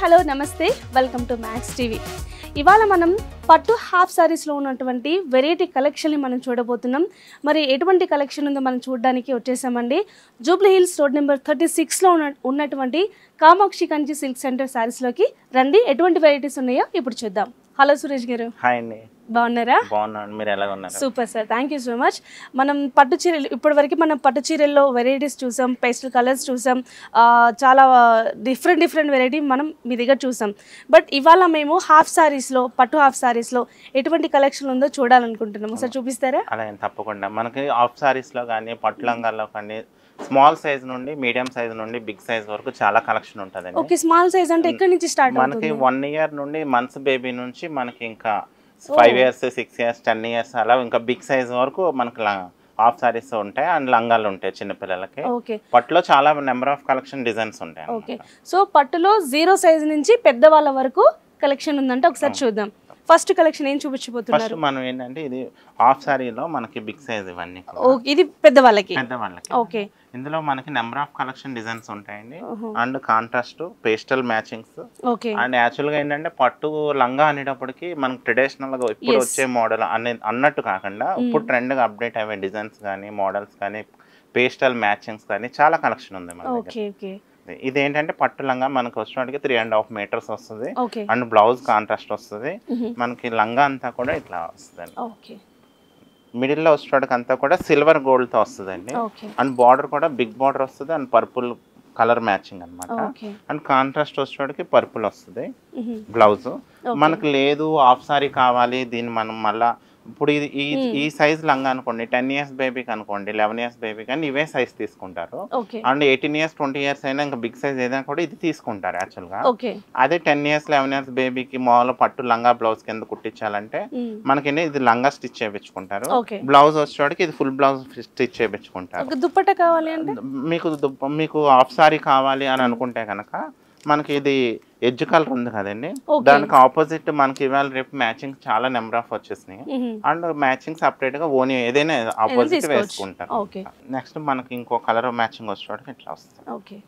Hello నమస్తే welcome to max TV ఇవాళ మనం పట్టు హాఫ్ సారీస్లో ఉన్నటువంటి వెరైటీ కలెక్షన్ని మనం చూడబోతున్నాం మరి ఎటువంటి కలెక్షన్ ఉందో మనం చూడడానికి వచ్చేసామండి Jubilee Hills road number thirty సిక్స్లో ఉన్న ఉన్నటువంటి కామాక్షి కంచి సిల్క్ సెంటర్ సారీస్లోకి రండి ఎటువంటి వెరైటీస్ ఉన్నాయో ఇప్పుడు చూద్దాం హలో సురేష్ గారు హాయ్ అండి బాగున్నారా బాగున్నాను మీరు ఎలా ఉన్నారు super sir thank you so much మనం పట్టు చీరలు ఇప్పటివరకు మనం పట్టు చీరల్లో వెరైటీస్ చూసాం పేస్టల్ కలర్స్ చూసాం ఆ, చాలా డిఫరెంట్ డిఫరెంట్ వెరైటీ మనం మీ దగ్గర చూసాం బట్ ఇవాళ మేము హాఫ్ సారీస్లో పట్టు హాఫ్ సారీస్లో ఎటువంటి కలెక్షన్ ఉందో చూడాలనుకుంటున్నాం ఒకసారి చూపిస్తారా అలా ఏం తప్పకుండా మనకి ఆఫ్ సారీస్లో కానీ పట్టు లంగాల్లో కానీ స్మాల్ సైజ్ నుండి మీడియం సైజ్ నుండి బిగ్ సైజ్ వరకు చాలా కలెక్షన్ ఉంటుందండి ఓకే స్మాల్ సైజ్ అంటే ఎక్కడి నుంచి స్టార్ట్ మనకి అవుతుంది వన్ ఇయర్ నుండి మంత్స్ బేబీ నుంచి మనకి ఇంకా five years six years ten years అలా ఇంకా బిగ్ సైజ్ వరకు మనకి హాఫ్ సారీస్ ఉంటాయి అండ్ లంగాలు ఉంటాయి చిన్నపిల్లలకి ఓకే పట్టులో చాలా నెంబర్ ఆఫ్ కలెక్షన్ డిజైన్స్ ఉంటాయి ఓకే సో పట్టులో జీరో సైజ్ నుంచి పెద్దవాళ్ళ వరకు కలెక్షన్ ఉందంటే ఒకసారి చూద్దాం ఫస్ట్ కలెక్షన్ ఏం చూపించబోతున్నారు ఫస్ట్ మనం ఏంటంటే ఇది హాఫ్ సారీలో మనకి బిగ్ సైజ్ ఇవన్నీ కూడా. ఓ, ఇది పెద్దవాళ్ళకి పెద్దవాళ్ళకి ఓకే ఇందులో మనకి నెంబర్ ఆఫ్ కలెక్షన్ డిజైన్స్ ఉంటాయండి ఓహో. And contrast pastel matchings okay and యాక్చువల్గా ఏంటంటే పట్టు లంగా అనేటప్పటికి మనకి ట్రెడిషనల్ గా ఇప్పుడు Yes. వచ్చే మోడల్ అనే అన్నట్టు కాకుండా ఇప్పుడు ట్రెండ్ గా అప్డేట్ అయ్యే డిజైన్స్ కానీ మోడల్స్ కానీ పేస్టల్ మ్యాచింగ్స్ కానీ చాలా కలెక్షన్ ఉంది మన దగ్గర ఓకే ఓకే ఇది ఏంటంటే పట్టు లంగా మనకి వచ్చినప్పటికి త్రీ అండ్ హాఫ్ మీటర్స్ వస్తుంది ఓకే అండ్ బ్లౌజ్ కాంట్రాస్ట్ వస్తుంది మ్మ్. మనకి లంగా అంతా కూడా ఇట్లా వస్తుంది ఓకే మిడిల్లో వచ్చేటప్పటికి అంతా కూడా సిల్వర్ గోల్డ్ తో వస్తుందండి ఓకే అండ్ బార్డర్ కూడా బిగ్ బార్డర్ వస్తుంది అండ్ పర్పుల్ కలర్ మ్యాచింగ్ అన్నమాట ఓకే అండ్ కాంట్రాస్ట్ వచ్చేటికి పర్పుల్ వస్తుంది మ్మ్. Blouse Okay. మనకు లేదు హాఫ్ సారీ కావాలి దీన్ని మనం మళ్ళా ఇప్పుడు ఇది ఈ ఈ సైజ్ లంగా అనుకోండి టెన్ ఇయర్స్ బేబీకి అనుకోండి లెవెన్ ఇయర్స్ బేబీకి అని ఇవే సైజ్ తీసుకుంటారు okay and eighteen years twenty years అయినా ఇంకా బిగ్ సైజ్ ఏదైనా కూడా ఇది తీసుకుంటారు యాక్చువల్గా ఓకే అదే టెన్ ఇయర్స్ లెవెన్ ఇయర్స్ బేబీకి మామూలు పట్టు లంగా బ్లౌజ్ కింద కుట్టించాలంటే మ్మ్. మనకి ఇది లంగా స్టిచ్ చేయించుకుంటారు ఓకే బ్లౌజ్ వచ్చేవాడికి ఇది ఫుల్ బ్లౌజ్ స్టిచ్ చేయించుకుంటారు ఒక దుప్పట కావాలి అంటే మీకు దుప్ప- మీకు హాఫ్ సారీ కావాలి అని అనుకుంటే కనుక మనకి ఇది ఎడ్జ్ కలర్ ఉంది కదండి Okay. దానికి ఆపోజిట్ మనకి ఇవాళ రేపు మ్యాచింగ్ చాలా నెంబర్ ఆఫ్ వచ్చేసినాయి మ్మ్. అండ్ మ్యాచింగ్ సపరేట్ గా ఓన్ ఏదైనా ఆపోజిట్ తీసుకోవచ్చు. వేసుకుంటారు ఓకే నెక్స్ట్ మనకి ఇంకో కలర్ మ్యాచింగ్ వచ్చేవాడికి ఇట్లా వస్తుంది ఓకే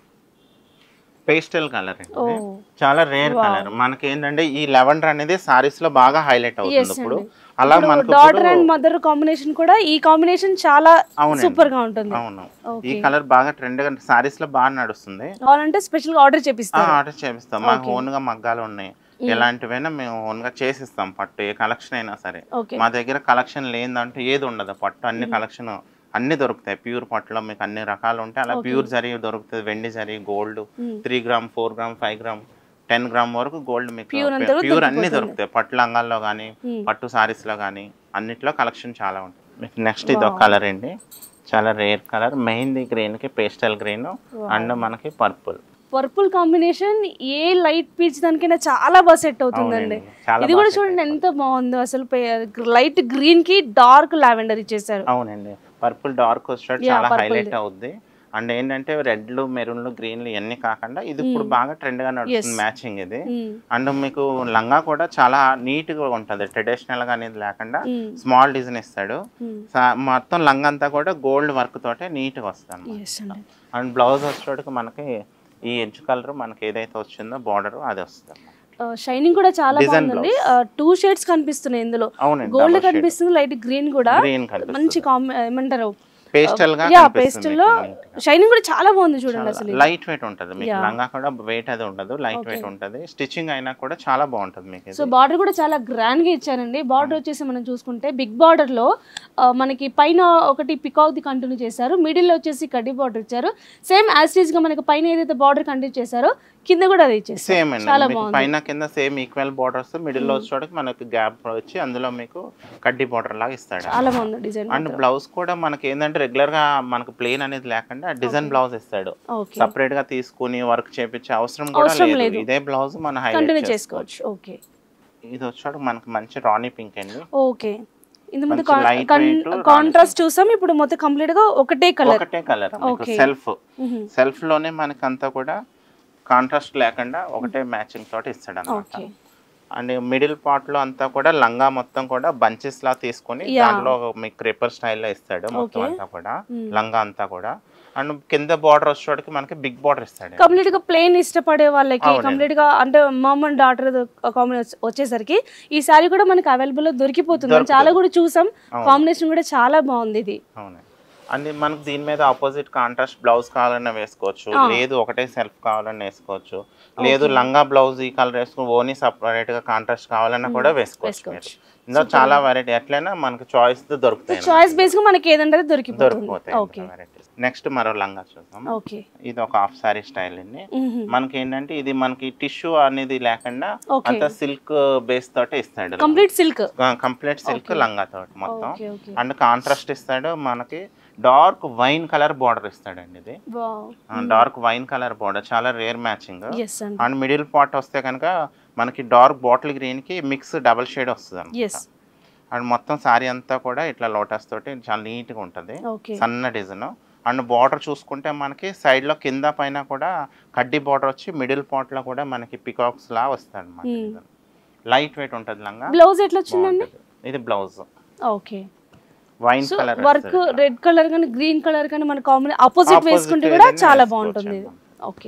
పేస్టల్ కలర్ ఓ చాలా రేర్ కలర్ మనకి ఏంటంటే ఈ లెవెండర్ అనేది సారీస్ లో బాగా హైలైట్ Yes అవుతుంది ఇప్పుడు అండి. అలా ఇప్పుడు మనకు డాటర్ అండ్ మదర్ కాంబినేషన్ కూడా ఈ కాంబినేషన్ చాలా అవునండి. సూపర్ గా ఉంటుంది అవును ఓకే ఈ కలర్ బాగా ట్రెండ్ గా సారీస్ లో బాగా నడుస్తుంది కావాలంటే స్పెషల్ గా ఆర్డర్ చేపిస్తారు ఆర్డర్ చేపిస్తాం మాకు ఓన్ గా మగ్గాలు ఉన్నాయి ఎలాంటివైనా మేము ఓన్ గా చేసిస్తాం పట్టు ఏ కలెక్షన్ అయినా సరే ఓకే మా దగ్గర కలెక్షన్ లేదంటూ ఏది ఉండదు పట్టు అన్ని కలెక్షన్ అన్ని దొరుకుతాయి ప్యూర్ పట్టులో మీకు అన్ని రకాలు ఉంటాయి అలా ప్యూర్ జరీ దొరుకుతుంది వెండి జరీ గోల్డ్ మ్మ్. Three gram four gram five gram ten gram వరకు గోల్డ్ మీకు Pure అంతా కూడా ప్యూర్ అన్ని దొరికిపోతుంది. దొరుకుతాయి పట్టు లంగాల్లో కానీ మ్మ్. పట్టు సారీస్ లో కానీ అన్నిట్లో కలెక్షన్ చాలా ఉంటుంది మీకు నెక్స్ట్ ఇది ఒక కలర్ అండి చాలా రేర్ కలర్ మెహందీ గ్రీన్ కి పేస్టల్ గ్రీన్ అండ్ మనకి పర్పుల్ పర్పుల్ కాంబినేషన్ ఏ లైట్ పీచ్ దానికైనా చాలా బాగా సెట్ అవుతుందండి అవునండి. చాలా ఇది కూడా బాగా చూడండి ఎంత బాగుందో అసలు లైట్ గ్రీన్ కి డార్క్ లావెండర్ ఇచ్చేసారు అవునండి పర్పుల్ డార్క్ వచ్చేటట్టు Yeah, చాలా purple హైలైట్ అవుద్ది అండ్ ఏంటంటే రెడ్లు మెరూన్లు గ్రీన్లు ఇవన్నీ కాకుండా ఇది ఇప్పుడు బాగా ట్రెండ్ గా నడుస్తుంది మ్యాచింగ్ ఇది మ్మ్. అండ్ మీకు లంగా కూడా చాలా నీట్ గా ఉంటది ట్రెడిషనల్ గా అనేది లేకుండా మ్మ్. స్మాల్ డిజైన్ ఇస్తాడు మ్మ్. సా- మొత్తం లంగా అంతా కూడా గోల్డ్ వర్క్ తోటే నీట్ గా వస్తుంది Yes అండి అండ్ బ్లౌజ్ వచ్చేటప్పుడు మనకి ఈ ఎడ్జ్ కలర్ మనకి ఏదైతే వచ్చిందో బార్డర్ అది వస్తుంది షైనింగ్ కూడా చాలా Design బాగుందండి టూ షేడ్స్ కనిపిస్తున్నాయి ఇందులో అవునండి గోల్డ్ కనిపిస్తుంది లైట్ గ్రీన్ కూడా గ్రీన్ కలర్ మంచి కాంబి ఏమంటారు పేస్టల్ గా యా కనిపిస్తుంది పేస్టల్ లో షైనింగ్ కూడా చాలా బాగుంది చూడండి అసలు లైట్ వెయిట్ ఉంటది మీకు లంగా కూడా వెయిట్ అది ఉండదు లైట్ వెయిట్ ఉంటది స్టిచ్చింగ్ అయినా కూడా చాలా బాగుంటది మీకు ఇది. సో బార్డర్ కూడా చాలా గ్రాండ్ గా ఇచ్చారండి బార్డర్ వచ్చేసి మనం చూసుకుంటే బిగ్ బార్డర్ లో ఆ, మనకి పైన ఒకటి పికాక్ ది కంటిన్యూ చేశారు మిడిల్ లో వచ్చేసి కడ్డీ బార్డర్ ఇచ్చారు సేమ్ యాజ్ గా మనకి పైన ఏదైతే బార్డర్ కంటిన్యూ చేశారో కింద కూడా అది ఇచ్చేసారు సేమ్ అండి చాలా మీకు బాగుంది. పైన కింద సేమ్ ఈక్వల్ బార్డర్స్ మిడిల్ లో వచ్చేటికి మనకి గ్యాప్ వచ్చి అందులో మీకు కడ్డీ బార్డర్ లాగా ఇస్తాడు చాలా బాగుంది డిజైన్ అండ్ బ్లౌజ్ కూడా మనకి ఏంటంటే రెగ్యులర్ గా మనకు ప్లేన్ అనేది లేకుండా డిజైన్ బ్లౌజ్ ఇస్తాడు ఓకే సపరేట్ గా తీసుకుని వర్క్ చేపించే అవసరం కూడా అవసరం లేదు లేదు. ఇదే బ్లౌజ్ మన కంటిన్యూ హైలైట్ చేసుకోవచ్చు ఓకే ఇది వచ్చాడు మనకి మంచి రాణి పింక్ అండి ఓకే ఇంత ముందు మంచి light weight, కాంట్రాస్ట్ చూసాం ఇప్పుడు మొత్తం కంప్లీట్ గా ఒకటే కలర్ ఒకటే కలర్ Okay. సెల్ఫ్ సెల్ఫ్ లోనే మనకి అంతా కూడా కాంట్రాస్ట్ లేకుండా ఒకటే మ్యాచింగ్ తోటి ఇస్తాడు అనమాట ఓకే అండ్ మిడిల్ పార్ట్ లో అంతా కూడా లంగా మొత్తం కూడా బంచెస్ లా తీసుకొని Yeah. దాంట్లో ఒక మీకు క్రేపర్ స్టైల్లో ఇస్తాడు మొత్తం Okay. అంతా కూడా Hmm. లంగా అంతా కూడా అండ్ కింద బార్డర్ వచ్చేటికి మనకి బిగ్ బార్డర్ ఇస్తాడు కంప్లీట్ గా ప్లెయిన్ ఇష్టపడే వాళ్ళకి అవునండి. కంప్లీట్ గా అంటే మామ్ అండ్ డాటర్ కాంబినేషన్ వచ్చేసరికి ఈ సారీ కూడా మనకి అవైలబుల్ లో దొరికిపోతుంది మనం చాలా కూడా చూసాం కాంబినేషన్ కూడా చాలా బాగుంది ఇది అవునండి అండ్ మనకు దీని మీద ఆపోజిట్ కాంట్రాస్ట్ బ్లౌజ్ కావాలన్నా వేసుకోవచ్చు లేదు ఒకటే సెల్ఫ్ కావాలన్నా వేసుకోవచ్చు లేదు లంగా బ్లౌజ్ ఈ కలర్ వేసుకుని ఓనీ సపరేట్ గా కాంట్రాస్ట్ కావాలన్నా కూడా వేసుకోవచ్చు వేసుకోవచ్చు. మీరు. ఇందులో చాలా వెరైటీ ఎట్లయినా మనకి చాయిస్ దొరుకుతాయి చాయిస్ బేస్ గా మనకి ఏదంటే అది దొరికిపోతుంది ఓకే దొరికిపోతాయి నెక్స్ట్ మరో లంగా చూద్దాం ఓకే ఇది ఒక హాఫ్ సారీ స్టైల్ అండి మనకి ఏంటంటే ఇది మనకి టిష్యూ అనేది లేకుండా Okay. అంత సిల్క్ బేస్ తోటి ఇస్తాడు కంప్లీట్ సిల్క్ కంప్లీట్ సిల్క్ లంగా తోటి మొత్తం ఓకే ఓకే అండ్ కాంట్రాస్ట్ ఇస్తాడు మనకి డార్క్ వైన్ కలర్ బార్డర్ ఇస్తాడండి ఇది wow dark wine colour border చాలా రేర్ మ్యాచింగ్ ఎస్ అండి అండ్ మిడిల్ పార్ట్ వస్తే కనుక మనకి డార్క్ బాటిల్ గ్రీన్ కి మిక్స్ డబల్ షేడ్ వస్తుంది ఎస్ అండ్ మొత్తం సారీ అంతా కూడా ఇట్లా లోటస్ తోటి చాలా నీట్ గా ఉంటది ఓకే సన్న డిజైన్ అండ్ బార్డర్ చూసుకుంటే మనకి సైడ్ లో కింద పైన కూడా కడ్డీ బార్డర్ వచ్చి మిడిల్ పార్ట్ లో కూడా మనకి పికాక్స్ లా వస్తాయి అనమాట లైట్ వెయిట్ ఉంటుంది లంగా బ్లౌజ్ ఎట్లా వచ్చిందండి బాగుంటది. ఇది blouse okay wine so colour work red colour కానీ గ్రీన్ కలర్ కానీ మన కాంబినే ఆపోజిట్ Opposite వేసుకుంటే కూడా ఏదైనా చాలా వేసుకోవచ్చు బాగుంటుంది ఇది. ఓకే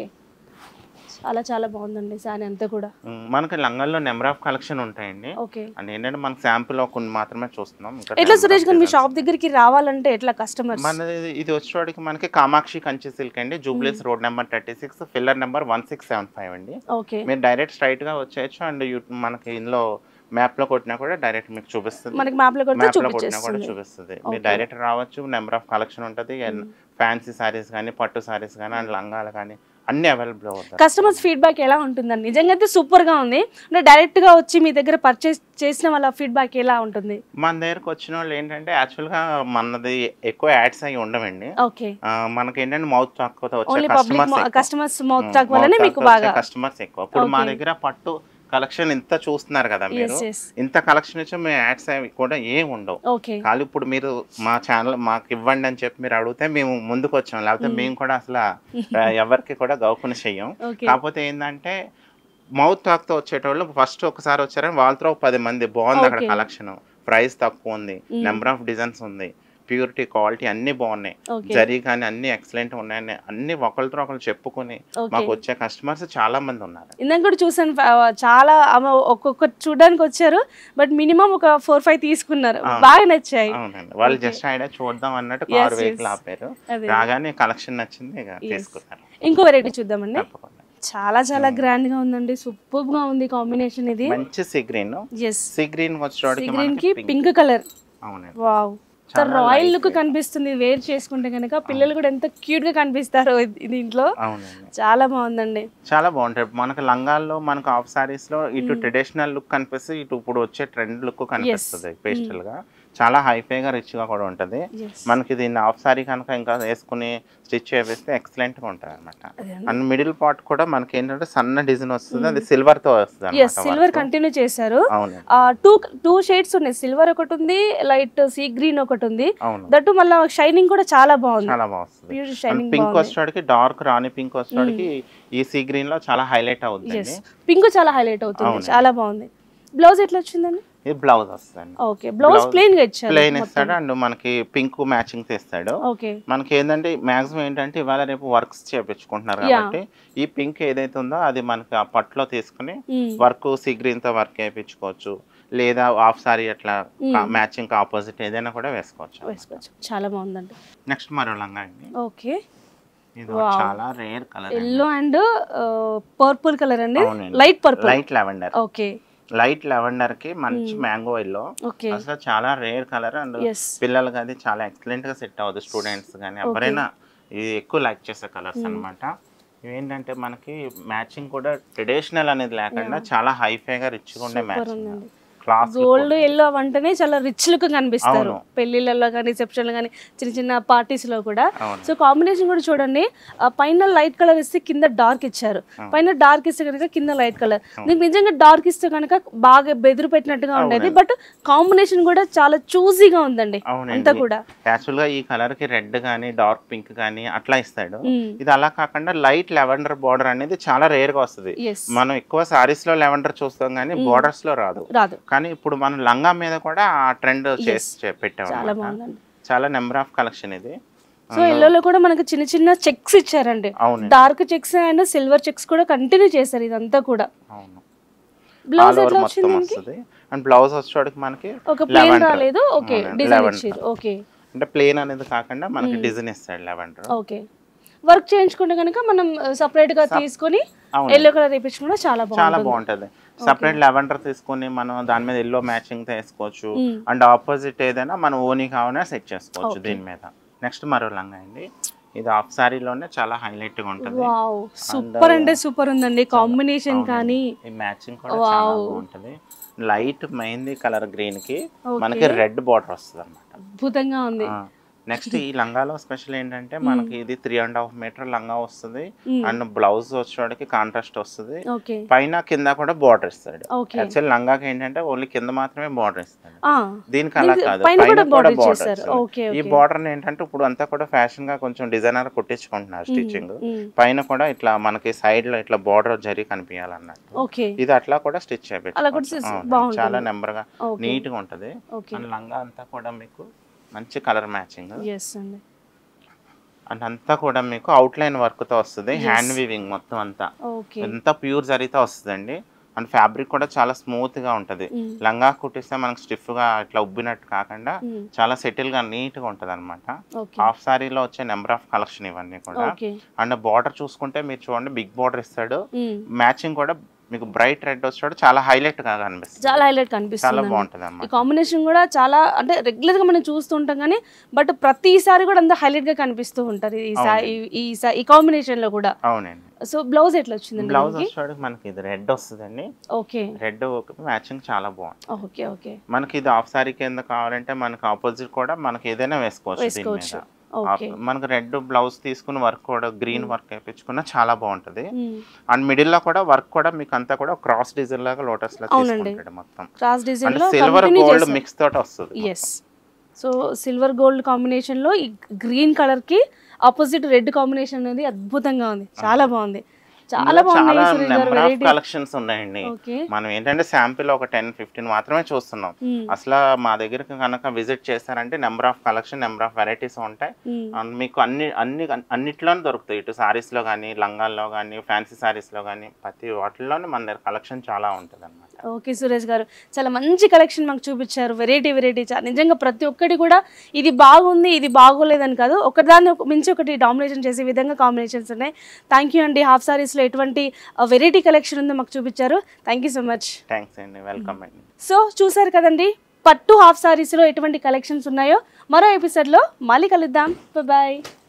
చాలా చాలా బాగుందండి సారీ అంతా కూడా మనకి లంగాల్లో నెంబర్ ఆఫ్ కలెక్షన్ ఉంటాయండి ఓకే అండ్ ఏంటంటే మనకి శాంపుల్ కొన్ని మాత్రమే చూస్తున్నాం ఇంకా ఎట్లా number సురేష్ of గారు మీ designs. షాప్ దగ్గరికి రావాలంటే ఎట్లా కస్టమర్స్ మనది ఇది వచ్చేవాడికి మనకి కామాక్షి కంచి సిల్క్ అండి Jubilees road number thirty six pillar number one six seven five అండి ఓకే మీరు డైరెక్ట్ స్ట్రైట్ గా వచ్చేయచ్చు అండ్ యూ- మనకి ఇందులో మ్యాప్ లో కొట్టినా కూడా డైరెక్ట్ మీకు చూపిస్తుంది మనకి మ్యాప్ లో కూడా మ్యాప్ లో కొట్టినా కూడా చూపించేస్తుంది చూపిస్తుంది మీరు డైరెక్ట్ రావచ్చు నెంబర్ ఆఫ్ కలెక్షన్ ఉంటుంది ఫ్యాన్సీ సారీస్ కానీ పట్టు సారీస్ కానీ అండ్ లంగాలు కానీ అన్ని అవైలబుల్ అవుతాయి కస్టమర్స్ ఫీడ్బ్యాక్ ఎలా ఉంటుందండి నిజంగా అయితే సూపర్ గా ఉంది అంటే డైరెక్ట్ గా వచ్చి మీ దగ్గర పర్చేస్ చేసిన వాళ్ళ ఫీడ్బ్యాక్ ఎలా ఉంటుంది మన దగ్గరకు వచ్చిన వాళ్ళు ఏంటంటే యాక్చువల్ గా మనది ఎక్కువ యాడ్స్ అయ్యి ఉండవండి ఓకే ఆ, మనకి ఏంటంటే మౌత్ టాక్ తో ఓన్లీ వచ్చే public customers customers mouth talk వల్లనే మీకు బాగా కస్టమర్స్ ఎక్కువ ఇప్పుడు మా Okay. దగ్గర పట్టు కలెక్షన్ ఇంత చూస్తున్నారు కదా మీరు ఎస్ ఎస్ ఇంత కలెక్షన్ ఇచ్చి మేము యాడ్స్ అవి కూడా ఏం ఉండవు ఓకే కానీ ఇప్పుడు మీరు మా ఛానల్ మాకు ఇవ్వండి అని చెప్పి మీరు అడిగితే మేము ముందుకు వచ్చాం లేకపోతే మేము కూడా అసలు ఆ, ఎవరికి కూడా గౌకుని చెయ్యం ఓకే కాకపోతే ఏంటంటే మౌత్ టాక్ తో వచ్చేటోళ్ళు ఫస్ట్ ఒకసారి వచ్చారని వాళ్ళతో ఒక పది మంది బాగుంది అక్కడ Okay. కలెక్షన్ ప్రైస్ తక్కువ ఉంది నెంబర్ ఆఫ్ డిజైన్స్ ఉంది ప్యూరిటీ క్వాలిటీ అన్ని బాగున్నాయి ఓకే జరీ కానీ అన్ని ఎక్సలెంట్ ఉన్నాయని అన్ని ఒకరితో ఒకరు చెప్పుకొని ఓకే మాకు వచ్చే కస్టమర్స్ చాలా మంది ఉన్నారు ఇందాక కూడా చూసాను ఫ- చాలా ఆమె ఒక్కొక్క చూడడానికి వచ్చారు బట్ మినిమం ఒక ఫోర్ ఫైవ్ తీసుకున్నారు ఆ. బాగా నచ్చాయి అవునండి వాళ్ళు Okay. జస్ట్ ఐడియా చూద్దాం అన్నట్టు Yes, కారు వెహికల్ yes. ఆపారు అదే రాగానే కలెక్షన్ నచ్చింది ఇక Yes. తీసుకున్నారు ఇంకో వెరైటీ చూద్దామండి తప్పకుండా చాలా చాలా గ్రాండ్ గా ఉందండి సూపర్ గా ఉంది కాంబినేషన్ ఇది మంచి sea green yes sea green వచ్చేటోడికి గ్రీన్ కి మనకి పింక్ కలర్ అవునండి వావ్ చాలా రాయల్ light లుక్ weight. కనిపిస్తుంది వేర్ చేసుకుంటే కనుక పిల్లలు కూడా ఎంత క్యూట్ గా కనిపిస్తారో ఇది- దీంట్లో అవునండి చాలా బాగుందండి చాలా బాగుంటాయి మనకు లంగాల్లో మనకు ఆఫ్ సారీస్ లో ఇటు ట్రెడిషనల్ లుక్ కనిపిస్తుంది ఇటు ఇప్పుడు వచ్చే ట్రెండ్ లుక్ కనిపిస్తుంది పేస్టల్ గా చాలా హైఫైగా రిచ్ గా కూడా ఉంటది Yes. మనకి దీన్ని ఆఫ్ సారీ కనుక ఇంకా వేసుకుని స్టిచ్ చేపిస్తే ఎక్సలెంట్ గా ఉంటుంది అనమాట అదే అండ్ మిడిల్ పార్ట్ కూడా మనకి ఏంటంటే సన్న డిజైన్ వస్తుంది అది సిల్వర్ తో వస్తుంది ఎస్ సిల్వర్ కంటిన్యూ చేశారు అవును టూ టూ షేడ్స్ ఉన్నాయి సిల్వర్ ఒకటి ఉంది లైట్ సీ గ్రీన్ ఒకటి ఉంది అవును దట్టు మళ్ళీ షైనింగ్ కూడా చాలా బాగుంది చాలా బాగుంది ప్యూర్ అండ్ షైనింగ్ పింక్ బాగుంది వచ్చేటికి డార్క్ రాణి పింక్ వచ్చేటికి ఈ సీ గ్రీన్ లో చాలా హైలైట్ అవుతుంది ఎస్ పింక్ చాలా హైలైట్ అవుతుంది అవునండి. చాలా బాగుంది బ్లౌజ్ ఎట్లా వచ్చిందండి ఇది బ్లౌజ్ వస్తుంది ఓకే బ్లౌజ్ Blouse ప్లెయిన్ గా ఇచ్చారు ప్లెయిన్ ఇస్తాడు అండ్ మనకి పింక్ మ్యాచింగ్ తెస్తాడు ఓకే మనకి ఏంటంటే మాక్సిమం ఏంటంటే ఇవాళ రేపు వర్క్స్ చేపించుకుంటున్నారు Yeah. కాబట్టి ఈ పింక్ ఏదైతే ఉందో అది మనకి ఆ పట్టులో తీసుకుని వర్క్ సీ గ్రీన్ తో వర్క్ వేయించుకోవచ్చు లేదా ఆఫ్ సారీ అట్లా మ్యాచింగ్ ఆపోజిట్ ఏదైనా కూడా వేసుకోవచ్చు వేసుకోవచ్చు చాలా బాగుందండి నెక్స్ట్ మరో లంగా అండి ఓకే ఇది Wow. చాలా rare colour yellow and purple colour అండి అవునండి. Light purple light lavender okay light lavender కి మంచి మ్యాంగో ఎల్లో ఓకే అసలు చాలా రేర్ కలర్ అండ్ ఎస్ పిల్లలకి అది చాలా ఎక్సలెంట్ గా సెట్ అవుతుంది స్టూడెంట్స్ కానీ ఎవరైనా ఇది ఎక్కువ లైక్ చేసే కలర్స్ అన్నమాట ఇవేంటంటే మనకి మ్యాచింగ్ కూడా ట్రెడిషనల్ అనేది లేకుండా చాలా హైఫైగా రిచ్గా ఉండే మ్యాచింగ్ ఉందండి. క్లాస్ గోల్డ్ ఎల్లో అంటేనే చాలా రిచ్ లుక్ కనిపిస్తారు అవును. పెళ్లిళ్ళలో కానీ రిసెప్షన్లో కానీ చిన్న చిన్న పార్టీస్ లో కూడా అవును. సో కాంబినేషన్ కూడా చూడండి ఆ పైన లైట్ కలర్ ఇస్తే కింద డార్క్ ఇచ్చారు పైన డార్క్ ఇస్తే కనుక కింద లైట్ కలర్ మీకు నిజంగా డార్క్ ఇస్తే కనుక బాగా బెదిరి పెట్టినట్టుగా ఉండేది బట్ కాంబినేషన్ కూడా చాలా చూజీగా ఉందండి అంతా అవునండి కూడా యాక్చువల్ గా ఈ కలర్ కి రెడ్ కానీ డార్క్ పింక్ కానీ అట్లా ఇస్తాడు మ్మ్. ఇది అలా కాకుండా లైట్ లెవెండర్ బార్డర్ అనేది చాలా రేర్ గా వస్తుంది ఎస్ మనం ఎక్కువ సారీస్ లో లెవెండర్ చూస్తాం కానీ బోర్డర్స్ లో రాదు రాదు కానీ ఇప్పుడు మనం లంగా మీద కూడా ఆ ట్రెండ్ చేసి చే- పెట్టాం చాలా అన్నమాట. బాగుందండి చాలా నెంబర్ ఆఫ్ కలెక్షన్ ఇది సో ఎల్లోలో కూడా మనకి చిన్న చిన్న చెక్స్ ఇచ్చారండి అవునండి dark checks and silver checks కూడా కంటిన్యూ చేశారు ఇదంతా కూడా అవును బ్లౌజ్ ఆల్ ఓవర్ ఎట్లా మొత్తం వచ్చింది దీనికి వస్తుంది అండ్ బ్లౌజ్ వచ్చేవాడికి మనకి ఒక ప్లేన్ lavender. రాలేదు ఓకే అవునండి, డిజైన్ lavender. ఇచ్చారు ఓకే అంటే ప్లేన్ అనేది కాకుండా మనకి డిజైన్ ఇస్తాడు లెవెండర్ ఓకే వర్క్ చేయించుకుంటే కనుక మనం సపరేట్ గా తీసుకొని అవును. ఎల్లో కలర్ వేయించుకుంటే చాలా చాలా బాగుంటుంది బాగుంటది సపరేట్ లెవెండర్ తీసుకొని మనం దాని మీద ఎల్లో మ్యాచింగ్ వేసుకోవచ్చు మ్మ్. అండ్ ఆపోజిట్ ఏదైనా మనం ఓనీ కావాలన్నా సెట్ చేసుకోవచ్చు దీని మీద నెక్స్ట్ మరో లంగా అండి ఇది హాఫ్ సారీలోనే చాలా హైలైట్ గా ఉంటది వావ్ సూపర్ అంటే సూపర్ ఉందండి కాంబినేషన్ కానీ ఈ మ్యాచింగ్ కూడా చాలా బాగుంటది లైట్ మెహందీ కలర్ గ్రీన్ కి మనకి రెడ్ బార్డర్ వస్తుంది అనమాట అద్భుతంగా ఉంది నెక్స్ట్ ఈ లంగాలో స్పెషల్ ఏంటంటే మనకి ఇది త్రీ అండ్ హాఫ్ మీటర్ లంగా వస్తుంది అండ్ బ్లౌజ్ వచ్చేవాడికి కాంట్రాస్ట్ వస్తుంది ఓకే పైన కింద కూడా బార్డర్ ఇస్తాడు ఓకే యాక్చువల్ లంగాకి ఏంటంటే ఓన్లీ కింద మాత్రమే బార్డర్ ఇస్తాడు ఆ దీనికి అలా కాదు పైన పైన కూడా కూడా border బార్డర్ ఇచ్చేసారు. ఓకే, ఈ బార్డర్ ఏంటంటే ఇప్పుడు అంతా కూడా ఫ్యాషన్ గా కొంచెం డిజైనర్ కుట్టించుకుంటున్నారు స్టిచ్చింగ్ మ్మ్. పైన కూడా ఇట్లా మనకి సైడ్ లో ఇట్లా బార్డర్ జరి కనిపించాలన్నట్టు ఓకే ఇది అట్లా కూడా స్టిచ్ అలా కూడా stitch బాగుంటుంది. చాలా నెంబర్ గా ఓకే. నీట్ గా ఉంటది ఓకే అండ్ లంగా అంతా కూడా మీకు మంచి కలర్ మ్యాచింగ్ ఎస్ అండి అండ్ అంతా కూడా మీకు అవుట్ లైన్ వర్క్ తో వస్తుంది హ్యాండ్ వీవింగ్ మొత్తం అంతా ఓకే ఎంత ప్యూర్ జరితో వస్తుందండి అండ్ ఫ్యాబ్రిక్ కూడా చాలా స్మూత్ గా ఉంటది మ్మ్. లంగా కుట్టిస్తే మనకు స్టిఫ్ గా ఇట్లా ఉబ్బినట్టు కాకుండా మ్మ్. చాలా సెటిల్ గా నీట్ గా ఉంటది అనమాట ఓకే హాఫ్ సారీలో వచ్చే నెంబర్ ఆఫ్ కలెక్షన్ ఇవన్నీ కూడా ఓకే అండ్ బార్డర్ చూసుకుంటే మీరు చూడండి బిగ్ బార్డర్ ఇస్తాడు మ్మ్. మ్యాచింగ్ కూడా మీకు బ్రైట్ రెడ్ వచ్చాడు చాలా హైలైట్ గా కనిపిస్తుంది చాలా హైలైట్ చాలా కనిపిస్తుంది బాగుంటది ఈ అన్నమాట కాంబినేషన్ కూడా చాలా అంటే రెగ్యులర్ గా మనం చూస్తుంటాం కానీ బట్ ప్రతిసారి కూడా అంత హైలైట్ గా కనిపిస్తూ ఉంటారు ఈ సా- ఈ- ఈ సా- ఈ కాంబినేషన్ లో కూడా అవునండి సో బ్లౌజ్ ఎట్లా వచ్చిందండి బ్లౌజ్ వచ్చాడు మనకి ఇది రెడ్ వస్తుందండి ఓకే రెడ్ మ్యాచింగ్ చాలా బాగుంది ఓకే ఓకే మనకి ఇది హాఫ్ సారీ కింద కావాలంటే మనకి ఆపోజిట్ కూడా మనకి ఏదైనా వేసుకోవచ్చు దీని వేసుకోవచ్చు మీద ఓకే ఆ- మనకి రెడ్ బ్లౌజ్ తీసుకుని వర్క్ కూడా గ్రీన్ వర్క్ వేయించుకున్నా చాలా బాగుంటది మ్మ్. అండ్ మిడిల్ లో కూడా వర్క్ కూడా మీకు అంతా కూడా క్రాస్ డిజైన్ లాగా లోటస్ లా అవునండి. తీసుకుంటాడు మొత్తం క్రాస్ డిజైన్ అంటే లో సిల్వర్ కంటిన్యూ గోల్డ్ చేశారు మిక్స్ తోటి వస్తుంది yes so silver gold combination లో ఈ గ్రీన్ కలర్ కి ఆపోజిట్ రెడ్ కాంబినేషన్ అనేది అద్భుతంగా ఉంది చాలా బాగుంది చాలా బాగుంది చాలా Suresh garu number of variety collections ఉన్నాయండి ఓకే మనం ఏంటంటే శాంపిల్ ఒక టెన్ ఫిఫ్టీన్ మాత్రమే చూస్తున్నాం మ్మ్. అసలు మా దగ్గరికి కనుక విజిట్ చేశారంటే number of collection number of varieties ఉంటాయి మ్మ్. అండ్ మీకు అన్ని అన్ని అన్నిట్లోనే దొరుకుతాయి ఇటు sarees లో కానీ లంగాల్లో కానీ ఫ్యాన్సీ లో కానీ ప్రతి వాటిల్లోనే మన దగ్గర కలెక్షన్ చాలా ఉంటుంది అనమాట ఓకే సురేష్ గారు చాలా మంచి కలెక్షన్ మాకు చూపించారు వెరైటీ వెరైటీ నిజంగా ప్రతి ఒక్కటి కూడా ఇది బాగుంది ఇది బాగోలేదని కాదు ఒకదాన్ని ఒక- మించి ఒకటి డామినేషన్ చేసే విధంగా కాంబినేషన్స్ ఉన్నాయి థ్యాంక్ యూ అండి హాఫ్ సారీస్లో ఎటువంటి వెరైటీ కలెక్షన్ ఉందో మాకు చూపించారు thank you so much thanks అండి వెల్కమ్ అండి సో చూసారు కదండి పట్టు హాఫ్ సారీస్లో ఎటువంటి కలెక్షన్స్ ఉన్నాయో మరో ఎపిసోడ్లో మళ్ళీ కలుద్దాం బాయ్